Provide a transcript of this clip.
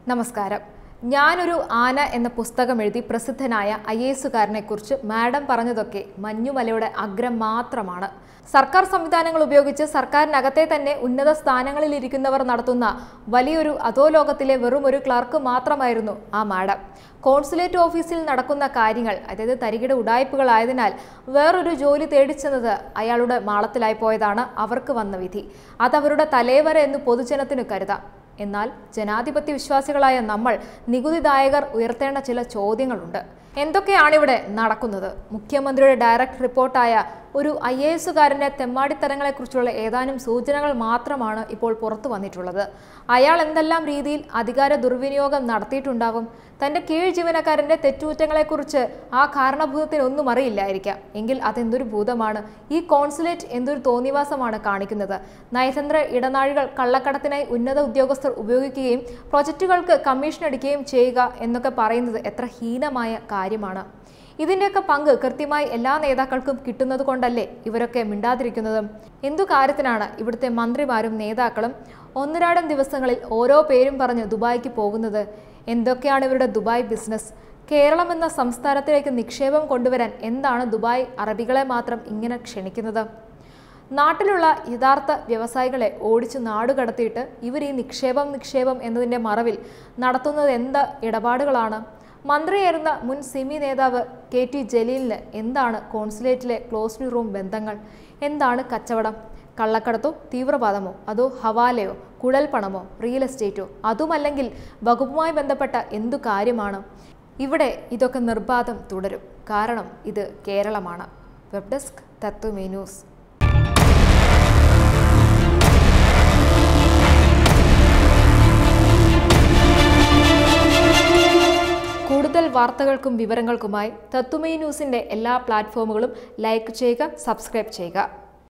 നമസ്കാരം ഞാനൊരു ആന എന്ന പുസ്തകം എഴുതി പ്രസിദ്ധനായ ഐ എസുകാരനെ കുറിച്ച് മാഡം പറഞ്ഞതൊക്കെ മഞ്ഞുമലയുടെ അഗ്രം മാത്രമാണ് സർക്കാർ സംവിധാനങ്ങൾ ഉപയോഗിച്ച് സർക്കാരിനകത്തെ തന്നെ ഉന്നത സ്ഥാനങ്ങളിൽ ഇരിക്കുന്നവർ നടത്തുന്ന വലിയൊരു അധോലോകത്തിലെ വെറും ഒരു ക്ലർക്ക് മാത്രമായിരുന്നു ആ മാഡം കോൺസുലേറ്റ് ഓഫീസിൽ നടക്കുന്ന കാര്യങ്ങൾ അതായത് തരികിട ഉടായ്പകളായതിനാൽ വേറൊരു ജോലി തേടിച്ചെന്നത് അയാളുടെ മാളത്തിലായി പോയതാണ് അവർക്ക് വന്ന വിധി അതവരുടെ തലേവര എന്ന് പൊതുജനത്തിന് കരുതാം എന്നാൽ ജനാധിപത്യ വിശ്വാസികളായ നമ്മൾ നികുതിദായകർ ഉയർത്തേണ്ട ചില ചോദ്യങ്ങളുണ്ട് എന്തൊക്കെയാണ് ഇവിടെ നടക്കുന്നത് മുഖ്യമന്ത്രിയുടെ ഡയറക്ട് റിപ്പോർട്ടായ ഒരു ഐ എ എസുകാരൻ്റെ തെമ്മാടിത്തരങ്ങളെക്കുറിച്ചുള്ള ഏതാനും സൂചനകൾ മാത്രമാണ് ഇപ്പോൾ പുറത്തു വന്നിട്ടുള്ളത് അയാൾ എന്തെല്ലാം രീതിയിൽ അധികാര ദുർവിനിയോഗം നടത്തിയിട്ടുണ്ടാവും തൻ്റെ കീഴ് ജീവനക്കാരൻ്റെ തെറ്റുകുറ്റങ്ങളെക്കുറിച്ച് ആ കാരണഭൂതത്തിന് ഒന്നും അറിയില്ലായിരിക്കാം എങ്കിൽ അതെന്തൊരു ഭൂതമാണ് ഈ കോൺസുലേറ്റ് എന്തൊരു തോന്നിവാസമാണ് കാണിക്കുന്നത് നയതന്ത്ര ഇടനാഴികൾ കള്ളക്കടത്തിനായി ഉന്നത ഉദ്യോഗസ്ഥർ ഉപയോഗിക്കുകയും പ്രൊജക്റ്റുകൾക്ക് കമ്മീഷൻ അടിക്കുകയും ചെയ്യുക എന്നൊക്കെ പറയുന്നത് എത്ര ഹീനമായ കാര്യമാണ് ഇതിൻ്റെയൊക്കെ പങ്ക് കൃത്യമായി എല്ലാ നേതാക്കൾക്കും കിട്ടുന്നത് കൊണ്ടല്ലേ ഇവരൊക്കെ മിണ്ടാതിരിക്കുന്നതും എന്തു കാര്യത്തിനാണ് ഇവിടുത്തെ മന്ത്രിമാരും നേതാക്കളും ഒന്നിരാടം ദിവസങ്ങളിൽ ഓരോ പേരും പറഞ്ഞ് ദുബായിക്ക് പോകുന്നത് എന്തൊക്കെയാണ് ഇവരുടെ ദുബായ് ബിസിനസ് കേരളം എന്ന സംസ്ഥാനത്തിലേക്ക് നിക്ഷേപം കൊണ്ടുവരാൻ എന്താണ് ദുബായ് അറബികളെ മാത്രം ഇങ്ങനെ ക്ഷണിക്കുന്നത് നാട്ടിലുള്ള യഥാർത്ഥ വ്യവസായികളെ ഓടിച്ച് നാടുകടത്തിയിട്ട് ഇവർ ഈ നിക്ഷേപം നിക്ഷേപം എന്നതിൻ്റെ മറവിൽ നടത്തുന്നത് എന്ത് ഇടപാടുകളാണ് മന്ത്രിയായിരുന്ന മുൻ സിമി നേതാവ് കെ ടി ജലീലിന് എന്താണ് കോൺസുലേറ്റിലെ ക്ലോസ്ഡ് റൂം ബന്ധങ്ങൾ എന്താണ് കച്ചവടം കള്ളക്കടത്തോ തീവ്രവാദമോ അതോ ഹവാലയോ കുഴൽപ്പണമോ റിയൽ എസ്റ്റേറ്റോ അതുമല്ലെങ്കിൽ വകുപ്പുമായി ബന്ധപ്പെട്ട എന്തു കാര്യമാണ് ഇവിടെ ഇതൊക്കെ നിർബാധം തുടരും കാരണം ഇത് കേരളമാണ് വെബ് ഡെസ്ക് തത്വമേ ന്യൂസ് കൂടുതൽ വാർത്തകൾക്കും വിവരങ്ങൾക്കുമായി തത്തുമൈ ന്യൂസിൻ്റെ എല്ലാ പ്ലാറ്റ്ഫോമുകളും ലൈക്ക് ചെയ്യുക സബ്സ്ക്രൈബ് ചെയ്യുക